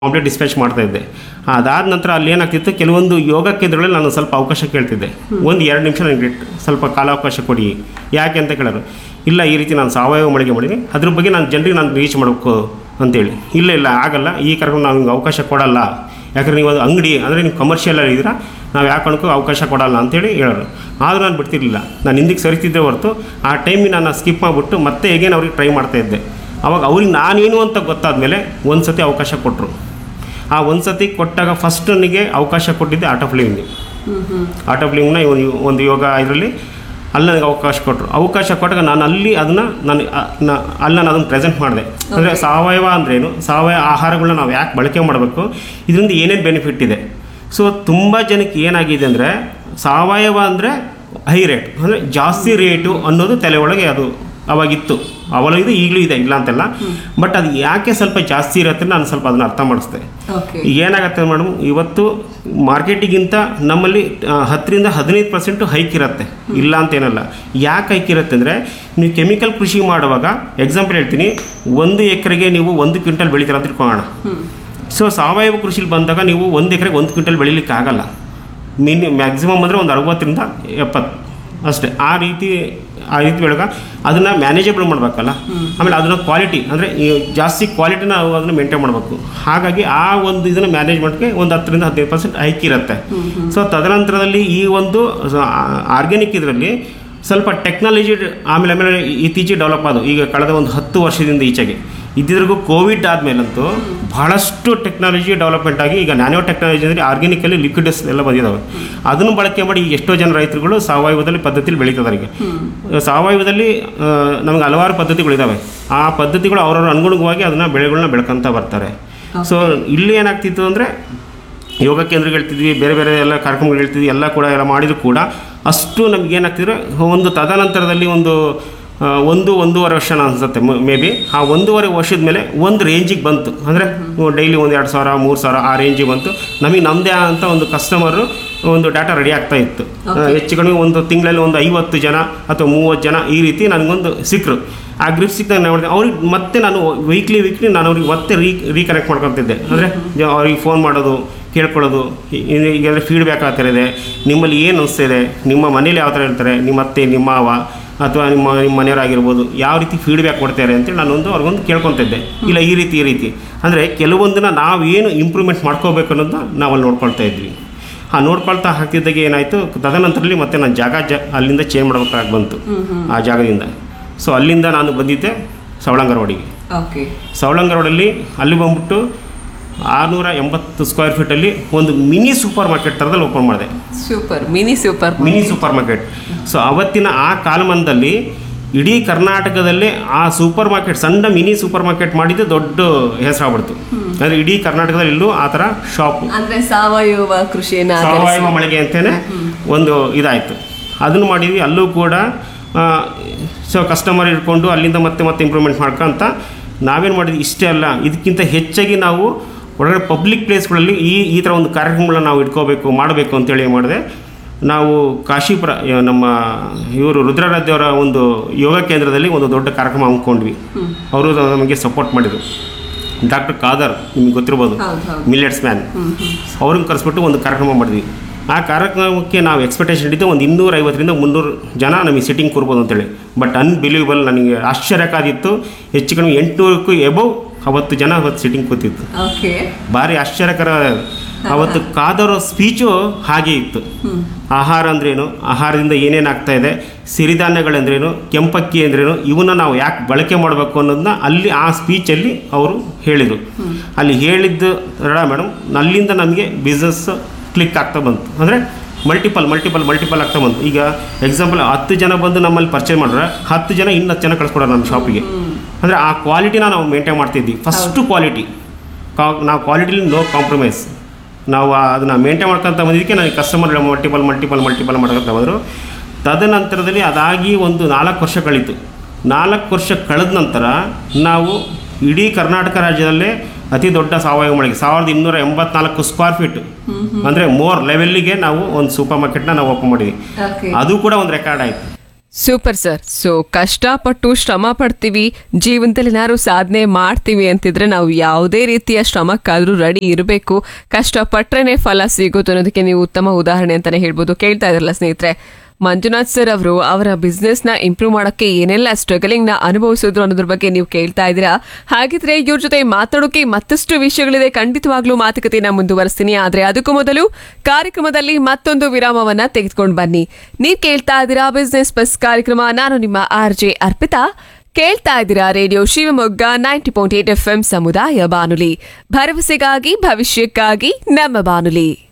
complete dispatch ಮಾಡ್ತಾ ಇದ್ದೆ ಅದಾದ ನಂತರ ಅಲ್ಲಿ ಏನಾಗ್ತಿತ್ತು ಕೆಲವೊಂದು ಯೋಗ ಕೇಂದ್ರಗಳಲ್ಲಿ ನಾನು ಸ್ವಲ್ಪ ಅವಕಾಶ ಕೇಳ್ತಿದ್ದೆ ಒಂದು ಎರಡು ನಿಮಿಷ ನನಗೆ ಸ್ವಲ್ಪ ಕಾಲಾವಕಾಶ ಕೊಡಿ ಯಾಕೆ ಅಂತ ಕೇಳೋರು ಇಲ್ಲ ಈ ರೀತಿ ನಾನು ಸಾವಯವ ಮಳಿಗೆ ಮಾಡೀನಿ ಅದ್ರ ಬಗ್ಗೆ ನಾನು ಜನರಿಗೆ ನಾನು ರೀಚ್ ಮಾಡಬೇಕು ಅಂತೇಳಿ ಇಲ್ಲ ಇಲ್ಲ ಆಗಲ್ಲ ಈ ಕಾರ್ಯಕ್ರಮ ನಾವು ನಿಮ್ಗೆ ಅವಕಾಶ ಕೊಡಲ್ಲ ಯಾಕಂದ್ರೆ ನೀವು ಅದು ಅಂಗಡಿ ಅಂದರೆ ನೀವು ಕಮರ್ಷಿಯಲ್ ಇದ್ದೀರಾ ನಾವು ಯಾವ ಕಾರಣಕ್ಕೂ ಅವಕಾಶ ಕೊಡಲ್ಲ ಅಂತೇಳಿ ಹೇಳೋರು ಆದರೂ ನಾನು ಬಿಡ್ತಿರ್ಲಿಲ್ಲ ನಾನು ಹಿಂದಕ್ಕೆ ಸರಿತಿದ್ದೆ ಹೊರತು ಆ ಟೈಮಿಗೆ ನಾನು ಸ್ಕಿಪ್ ಮಾಡಿಬಿಟ್ಟು ಮತ್ತೆ ಹೇಗೇನು ಅವ್ರಿಗೆ ಟ್ರೈ ಮಾಡ್ತಾ ಇದ್ದೆ ಅವಾಗ ಅವ್ರಿಗೆ ನಾನೇನು ಅಂತ ಗೊತ್ತಾದ ಮೇಲೆ ಒಂದು ಸತಿ ಅವಕಾಶ ಕೊಟ್ಟರು ಆ ಒಂದು ಸತಿ ಕೊಟ್ಟಾಗ ಫಸ್ಟ್ ನನಗೆ ಅವಕಾಶ ಕೊಟ್ಟಿದ್ದೆ art of living art of ಲಿವಿಂಗ್ನ ಒಂದು ಒಂದು ಯೋಗ ಇದರಲ್ಲಿ ಅಲ್ಲಿ ನನಗೆ ಅವಕಾಶ ಕೊಟ್ಟರು ಅವಕಾಶ ಕೊಟ್ಟಾಗ ನಾನು ಅಲ್ಲಿ ಅದನ್ನು ನಾನು ಅ- ನ- ಅಲ್ಲಿ ನಾನು ಅದನ್ನು ಪ್ರೆಸೆಂಟ್ ಮಾಡಿದೆ ಅಂದರೆ ಸಾವಯವ ಅಂದ್ರೇನು ಸಾವಯವ ಆಹಾರಗಳನ್ನ ನಾವು ಯಾಕೆ ಬಳಕೆ ಮಾಡಬೇಕು ಇದರಿಂದ ಏನೇನು ಬೆನಿಫಿಟ್ ಇದೆ ಸೊ ತುಂಬ ಜನಕ್ಕೆ ಏನಾಗಿದೆ ಅಂದರೆ ಸಾವಯವ ಅಂದರೆ ಹೈ ರೇಟ್ ಅಂದರೆ ಜಾಸ್ತಿ ರೇಟು ಅನ್ನೋದು ತಲೆ ಒಳಗೆ ಅದು ಅವಾಗಿತ್ತು ಅವಾಗ ಇದು ಈಗಲೂ ಇದೆ ಇಲ್ಲ ಅಂತಲ್ಲ ಬಟ್ ಅದು ಯಾಕೆ ಸ್ವಲ್ಪ ಜಾಸ್ತಿ ಇರುತ್ತೆ ನಾನು ಸ್ವಲ್ಪ ಅದನ್ನ ಅರ್ಥ ಮಾಡಿಸ್ದೆ ಓಕೆ ಈಗ ಏನಾಗುತ್ತೆ ಮೇಡಮ್ ಇವತ್ತು ಮಾರ್ಕೆಟಿಗಿಂತ ನಮ್ಮಲ್ಲಿ ಆ, ಹತ್ತರಿಂದ ಹದಿನೈದು ಪರ್ಸೆಂಟು ಹೈಕ್ ಇರುತ್ತೆ ಇಲ್ಲ ಅಂತ ಏನಲ್ಲ ಯಾಕೆ ಹೈಕ್ ಇರುತ್ತೆ ಅಂದರೆ ನೀವು ಕೆಮಿಕಲ್ ಕೃಷಿ ಮಾಡುವಾಗ ಎಕ್ಸಾಂಪಲ್ ಹೇಳ್ತೀನಿ ಒಂದು ಎಕರೆಗೆ ನೀವು ಒಂದು ಕ್ವಿಂಟಲ್ ಬೆಳಿತೀರ ಅಂತ ಇಟ್ಕೊಳ್ಳೋಣ ಸೊ ಸಾವಯವ ಕೃಷಿಲಿ ಬಂದಾಗ ನೀವು ಒಂದು ಎಕರೆಗೆ ಒಂದು ಕ್ವಿಂಟಲ್ ಬೆಳಿಲಿಕ್ಕೆ ಆಗಲ್ಲ ಮಿನಿ ಮ್ಯಾಕ್ಸಿಮಮ್ ಅಂದರೆ ಒಂದು ಅರವತ್ತರಿಂದ ಎಪ್ಪತ್ತು ಅಷ್ಟೇ ಆ ರೀತಿ ಆ ರೀತಿ ಬೆಳಗ ಅದನ್ನು ಮ್ಯಾನೇಜಬಲ್ ಮಾಡಬೇಕಲ್ಲ ಆಮೇಲೆ ಅದನ್ನ ಕ್ವಾಲಿಟಿ ಅಂದರೆ ಜಾಸ್ತಿ ಕ್ವಾಲಿಟಿನ ನಾವು ಅದನ್ನು ಮೇಂಟೈನ್ ಮಾಡಬೇಕು ಹಾಗಾಗಿ ಆ ಒಂದು ಇದನ್ನು ಮ್ಯಾನೇಜ್ಮೆಂಟ್ಗೆ ಒಂದು ಹತ್ತರಿಂದ ಹದಿನೈದು ಪರ್ಸೆಂಟ್ ಹೈಕ್ ಇರುತ್ತೆ ಸೊ ತದನಂತರದಲ್ಲಿ ಈ ಒಂದು ಆರ್ಗ್ಯಾನಿಕ್ ಇದರಲ್ಲಿ ಸ್ವಲ್ಪ ಟೆಕ್ನಾಲಜಿ ಆಮೇಲೆ ಆಮೇಲೆ ಇತ್ತೀಚೆಗೆ ಡೆವಲಪ್ ಆದವು ಈಗ ಕಳೆದ ಒಂದು ಹತ್ತು ವರ್ಷದಿಂದ ಈಚೆಗೆ ಇದ್ದಿದ್ರಿಗೂ ಕೋವಿಡ್ ಆದಮೇಲಂತೂ ಬಹಳಷ್ಟು ಟೆಕ್ನಾಲಜಿ ಡೆವಲಪ್ಮೆಂಟ್ ಆಗಿ ಈಗ ನ್ಯಾನೋ ಟೆಕ್ನಾಲಜಿ ಅಂದರೆ ಆರ್ಗ್ಯಾನಿಕಲ್ಲಿ ಲಿಕ್ವಿಡ್ಸ್ ಎಲ್ಲ ಬಂದಿದ್ದಾವೆ ಅದನ್ನು ಬಳಕೆ ಮಾಡಿ ಈಗ ಎಷ್ಟೋ ಜನ ರೈತರುಗಳು ಸಾವಯವದಲ್ಲಿ ಪದ್ಧತಿಲಿ ಬೆಳೀತಿದ್ದಾರೆ ಈಗ ಸಾವಯವದಲ್ಲಿ ಆ, ನಮಗೆ ಹಲವಾರು ಪದ್ಧತಿಗಳಿದ್ದಾವೆ ಆ ಪದ್ಧತಿಗಳು ಅವರವ್ರ ಅನುಗುಣವಾಗಿ ಅದನ್ನು ಬೆಳೆಗಳನ್ನ ಬೆಳ್ಕೊಂತ ಬರ್ತಾರೆ ಸೊ ಇಲ್ಲಿ ಏನಾಗ್ತಿತ್ತು ಅಂದರೆ ಯೋಗ ಕೇಂದ್ರಗಳು ಹೇಳ್ತಿದ್ವಿ ಬೇರೆ ಬೇರೆ ಎಲ್ಲ ಕಾರ್ಯಕ್ರಮಗಳು ಹೇಳ್ತಿದ್ವಿ ಎಲ್ಲ ಕೂಡ ಎಲ್ಲ ಮಾಡಿದ್ರು ಕೂಡ ಅಷ್ಟು ನಮ್ಗೆ ಏನಾಗ್ತಿದ್ರೆ ಒಂದು ತದನಂತರದಲ್ಲಿ ಒಂದು ಆ, ಒಂದು ಒಂದೂವರೆ ವರ್ಷ ಅನಿಸುತ್ತೆ ಮೇ ಬಿ ಆ ಒಂದೂವರೆ ವರ್ಷದ ಮೇಲೆ ಒಂದು ರೇಂಜಿಗೆ ಬಂತು ಅಂದರೆ ಡೈಲಿ ಒಂದು ಎರಡು ಸಾವಿರ ಮೂರು ಸಾವಿರ ಆ ರೇಂಜಿಗೆ ಬಂತು ನಮಗೆ ನಮ್ಮದೇ ಅಂತ ಒಂದು ಕಸ್ಟಮರು ಒಂದು ಡಾಟಾ ರೆಡಿ ಆಗ್ತಾ ಇತ್ತು ಆ, ಹೆಚ್ಚು ಕಡಿಮೆ ಒಂದು ತಿಂಗಳಲ್ಲಿ ಒಂದು ಐವತ್ತು ಜನ ಅಥವಾ ಮೂವತ್ತು ಜನ ಈ ರೀತಿ ನನಗೊಂದು ಸಿಕ್ಕರು ಆ ಗ್ರಿಪ್ ಸಿಕ್ಕಿದಾಗ ನೋಡಿದೆ ಅವ್ರಿಗೆ ಮತ್ತೆ ನಾನು ವೀಕ್ಲಿ ವೀಕ್ಲಿ ನಾನು ಅವ್ರಿಗೆ ಮತ್ತೆ ರೀ ರೀಕನೆಕ್ಟ್ ಮಾಡ್ಕೊತಿದ್ದೆ ಅಂದರೆ ಅವ್ರಿಗೆ ಫೋನ್ ಮಾಡೋದು ಕೇಳ್ಕೊಳ್ಳೋದು ಈ- ಈಗ ಫೀಡ್ಬ್ಯಾಕ್ ಆ ಥರ ಇದೆ ನಿಮ್ಮಲ್ಲಿ ಏನು ಅನಿಸ್ತಿದೆ ನಿಮ್ಮ ಮನೇಲಿ ಯಾವ ಥರ ಹೇಳ್ತಾರೆ ನಿಮ್ಮ ಅತ್ತೆ ನಿಮ್ಮ ಮಾವ ಅಥವಾ ನಿಮ್ಮ ನಿಮ್ಮ ಮನೆಯವರಾಗಿರ್ಬೋದು ಯಾವ ರೀತಿ ಫೀಡ್ಬ್ಯಾಕ್ ಕೊಡ್ತಾರೆ ಅಂತೇಳಿ ನಾನೊಂದು ಅವ್ರಿಗೊಂದು ಕೇಳ್ಕೊತಿದ್ದೆ ಇಲ್ಲ ಈ ರೀತಿ ಈ ರೀತಿ ಅಂದರೆ ಕೆಲವೊಂದನ್ನ ನಾವೇನು ಇಂಪ್ರೂವ್ಮೆಂಟ್ ಮಾಡ್ಕೋಬೇಕು ಅನ್ನೋದನ್ನ ನಾವಲ್ಲಿ ನೋಡ್ಕೊಳ್ತಾ ಇದ್ವಿ ಆ ನೋಡ್ಕೊಳ್ತಾ ಹಾಕ್ತಿದ್ದಾಗ ಏನಾಯಿತು ತದನಂತರದಲ್ಲಿ ಮತ್ತೆ ನಾನು ಜಾಗ ಜ ಅಲ್ಲಿಂದ ಚೇಂಜ್ ಮಾಡ್ಬೇಕಾಗಿ ಬಂತು ಆ ಜಾಗದಿಂದ ಸೊ ಅಲ್ಲಿಂದ ನಾನು ಬಂದಿದ್ದೆ ಸವಳಂಗ ರೋಡಿಗೆ ಓಕೆ ಸವಳಂಗ ರೋಡಲ್ಲಿ ಅಲ್ಲಿ ಬಂದ್ಬಿಟ್ಟು ಆರುನೂರ ಎಂಬತ್ತು ಸ್ಕ್ವೇರ್ ಫೀಟಲ್ಲಿ ಒಂದು ಮಿನಿ ಸೂಪರ್ ಮಾರ್ಕೆಟ್ ಥರದಲ್ಲಿ ಓಪನ್ ಮಾಡಿದೆ super mini super mini super market so ಅವತ್ತಿನ ಆ ಕಾಲಮಾನದಲ್ಲಿ ಇಡೀ ಕರ್ನಾಟಕದಲ್ಲೇ ಆ ಸೂಪರ್ ಮಾರ್ಕೆಟ್ ಸಣ್ಣ ಮಿನಿ ಸೂಪರ್ ಮಾರ್ಕೆಟ್ ಮಾಡಿದ್ದು ದೊಡ್ಡ ಹೆಸರಾಗ್ಬಿಡ್ತು ಅಂದರೆ ಇಡೀ ಕರ್ನಾಟಕದಲ್ಲಿ ಎಲ್ಲೂ ಆ ಥರ ಶಾಪ್ ಅಂದ್ರೆ ಸಾವಯವ ಕೃಷಿಯನ್ನ ಆಧರಿಸಿ ಸಾವಯವ ಮಳಿಗೆ ಅಂತಲೇ ಒಂದು ಇದಾಯಿತು ಅದನ್ನು ಮಾಡಿದ್ವಿ ಅಲ್ಲೂ ಕೂಡ ಸೊ ಕಸ್ಟಮರ್ ಇಟ್ಕೊಂಡು ಅಲ್ಲಿಂದ ಮತ್ತೆ ಮತ್ತೆ ಇಂಪ್ರೂವ್ಮೆಂಟ್ ಮಾಡ್ಕೊಂತ ನಾವೇನು ಮಾಡಿದ್ವಿ ಇಷ್ಟೇ ಅಲ್ಲ ಇದಕ್ಕಿಂತ ಹೆಚ್ಚಾಗಿ ನಾವು ಒಳಗಡೆ ಪಬ್ಲಿಕ್ ಪ್ಲೇಸ್ಗಳಲ್ಲಿ ಈ ಈ ಥರ ಒಂದು ಕಾರ್ಯಕ್ರಮಗಳನ್ನ ನಾವು ಇಟ್ಕೋಬೇಕು ಮಾಡಬೇಕು ಅಂತೇಳಿ ಏನು ಮಾಡಿದೆ ನಾವು ಕಾಶಿಪುರ ಯ- ನಮ್ಮ ಇವರು ರುದ್ರಾರಾಧ್ಯವರ ಒಂದು ಯೋಗ ಕೇಂದ್ರದಲ್ಲಿ ಒಂದು ದೊಡ್ಡ ಕಾರ್ಯಕ್ರಮ ಹಮ್ಮಿಕೊಂಡ್ವಿ ಅವರು ನಮಗೆ ಸಪೋರ್ಟ್ ಮಾಡಿದರು ಡಾಕ್ಟರ್ ಖಾದರ್ ನಿಮ್ಗೆ ಗೊತ್ತಿರ್ಬೋದು ಹೌದು ಹೌದು ಮಿಲೆಟ್ಸ್ ಮ್ಯಾನ್ ಅವ್ರನ್ನ ಕರೆಸ್ಬಿಟ್ಟು ಒಂದು ಕಾರ್ಯಕ್ರಮ ಮಾಡಿದ್ವಿ ಆ ಕಾರ್ಯಕ್ರಮಕ್ಕೆ ನಾವು ಎಕ್ಸ್ಪೆಕ್ಟೇಷನ್ ಇಟ್ಟಿದ್ದು ಒಂದು ಇನ್ನೂರ ಐವತ್ತರಿಂದ ಮುನ್ನೂರು ಜನ ನಮಗೆ ಸಿಟ್ಟಿಂಗ್ ಕೂರ್ಬೋದು ಅಂತೇಳಿ ಬಟ್ ಅನ್ಬಿಲೀವಬಲ್ ನನಗೆ ಆಶ್ಚರ್ಯಕ್ಕಾದಿತ್ತು ಹೆಚ್ಚು ಕಡಿಮೆ ಎಂಟುನೂರಕ್ಕೂ ಎಬವ್ ಅವತ್ತು ಜನ ಅವತ್ತು ಸಿಟ್ಟಿಂಗ್ ಕೂತಿತ್ತು ಓಕೆ ಭಾರಿ ಆಶ್ಚರ್ಯಕರ ಅವತ್ತು ಕಾದರೋ ಸ್ಪೀಚು ಹಾಗೆ ಇತ್ತು ಆಹಾರ ಅಂದ್ರೇನು ಆಹಾರದಿಂದ ಏನೇನು ಆಗ್ತಾ ಇದೆ ಸಿರಿಧಾನ್ಯಗಳಂದ್ರೇನು ಕೆಂಪಕ್ಕಿ ಅಂದ್ರೇನು ಇವನ್ನ ನಾವು ಯಾಕೆ ಬಳಕೆ ಮಾಡಬೇಕು ಅನ್ನೋದನ್ನ ಅಲ್ಲಿ ಆ ಸ್ಪೀಚಲ್ಲಿ ಅವರು ಹೇಳಿದರು ಅಲ್ಲಿ ಹೇಳಿದ್ದು ಮೇಡಮ್ ಅಲ್ಲಿಂದ ನಮಗೆ ಬಿಸ್ನೆಸ್ ಕ್ಲಿಕ್ ಆಗ್ತಾ ಬಂತು ಅಂದರೆ ಮಲ್ಟಿಪಲ್ ಮಲ್ಟಿಪಲ್ ಮಲ್ಟಿಪಲ್ ಆಗ್ತಾ ಬಂತು ಈಗ ಎಕ್ಸಾಂಪಲ್ ಹತ್ತು ಜನ ಬಂದು ನಮ್ಮಲ್ಲಿ ಪರ್ಚೇಸ್ ಮಾಡ್ರೆ ಹತ್ತು ಜನ ಇನ್ನು ಹತ್ತು ಜನ ಕಳಿಸ್ಕೊಡೋರು ನಮ್ಮ ಶಾಪಿಗೆ ಅಂದರೆ ಆ ಕ್ವಾಲಿಟಿನ ನಾವು ಮೇಂಟೈನ್ ಮಾಡ್ತಿದ್ವಿ ಫಸ್ಟು ಕ್ವಾಲಿಟಿ ಕಾ ನಾವು ಕ್ವಾಲಿಟಿಲಿ ನೋ ಕಾಂಪ್ರಮೈಸ್ ನಾವು ಅದನ್ನು ಮೇಂಟೈನ್ ಮಾಡ್ಕೊತ ಬಂದಿದ್ದಕ್ಕೆ ನನಗೆ ಕಸ್ಟಮರ್ ಮಲ್ಟಿಪಲ್ ಮಲ್ಟಿಪಲ್ ಮಲ್ಟಿಪಲ್ ಮಾಡ್ಕೊತ ಬಂದರು ತದನಂತರದಲ್ಲಿ ಅದಾಗಿ ಒಂದು ನಾಲ್ಕು ವರ್ಷ ಕಳೀತು ನಾಲ್ಕು ವರ್ಷ ಕಳೆದ ನಂತರ ನಾವು ಇಡೀ ಕರ್ನಾಟಕ ರಾಜ್ಯದಲ್ಲೇ ಅತಿ ದೊಡ್ಡ ಸಾವಯವ ಮಳಿಗೆ ಸಾವಿರದ ಇನ್ನೂರ ಎಂಬತ್ನಾಲ್ಕು ಸ್ಕ್ವೇರ್ ಫೀಟ್ ಅಂದರೆ ಮೋರ್ ಲೆವೆಲ್ಲಿಗೆ ನಾವು ಒಂದು ಸೂಪರ್ ಮಾರ್ಕೆಟ್ನ ನಾವು ಓಪನ್ ಮಾಡಿದ್ವಿ ಓಕೆ ಅದು ಕೂಡ ಒಂದು ರೆಕಾರ್ಡ್ ಆಯಿತು ಸೂಪರ್ ಸರ್ ಸೊ ಕಷ್ಟಪಟ್ಟು ಶ್ರಮ ಪಡ್ತೀವಿ ಜೀವನದಲ್ಲಿ ಏನಾದ್ರು ಸಾಧನೆ ಮಾಡ್ತೀವಿ ಅಂತಿದ್ರೆ ನಾವು ಯಾವುದೇ ರೀತಿಯ ಶ್ರಮಕ್ಕಾದ್ರೂ ರೆಡಿ ಇರಬೇಕು ಕಷ್ಟಪಟ್ರೇನೆ ಫಲ ಸಿಗೋದು ಅನ್ನೋದಕ್ಕೆ ನೀವು ಉತ್ತಮ ಉದಾಹರಣೆ ಅಂತಾನೆ ಹೇಳ್ಬೋದು ಕೇಳ್ತಾ ಇದ್ರಲ್ಲ ಸ್ನೇಹಿತರೆ ಮಂಜುನಾಥ್ ಸರ್ ಅವರು ಅವರ ಬಿಸ್ನೆಸ್ ನ ಇಂಪ್ರೂವ್ ಮಾಡಕ್ಕೆ ಏನೆಲ್ಲ ಸ್ಟ್ರಗಲಿಂಗ್ ನ ಅನುಭವಿಸಿದ್ರು ಅನ್ನೋದ್ರ ಬಗ್ಗೆ ನೀವು ಕೇಳ್ತಾ ಇದ್ದೀರಾ ಹಾಗಿದ್ರೆ ಇವ್ರ ಜೊತೆ ಮಾತಾಡೋಕೆ ಮತ್ತಷ್ಟು ವಿಷಯಗಳಿದೆ ಖಂಡಿತವಾಗ್ಲೂ ಮಾತುಕತೆನ ಮುಂದುವರಿಸ್ತೀನಿ ಆದ್ರೆ ಅದಕ್ಕೂ ಮೊದಲು ಕಾರ್ಯಕ್ರಮದಲ್ಲಿ ಮತ್ತೊಂದು ವಿರಾಮವನ್ನ ತೆಗೆದುಕೊಂಡು ಬನ್ನಿ ನೀವ್ ಕೇಳ್ತಾ ಇದ್ದೀರಾ ಬಿಸ್ನೆಸ್ ಬಸ್ ಕಾರ್ಯಕ್ರಮ ನಾನು ನಿಮ್ಮ ಆರ್ ಜೆ ಅರ್ಪಿತಾ ಕೇಳ್ತಾ ಇದ್ದೀರಾ radio Shivamogga ninety point eight F M ಸಮುದಾಯ ಬಾನುಲಿ ಭರವಸೆಗಾಗಿ ಭವಿಷ್ಯಕ್ಕಾಗಿ ನಮ್ಮ ಬಾನುಲಿ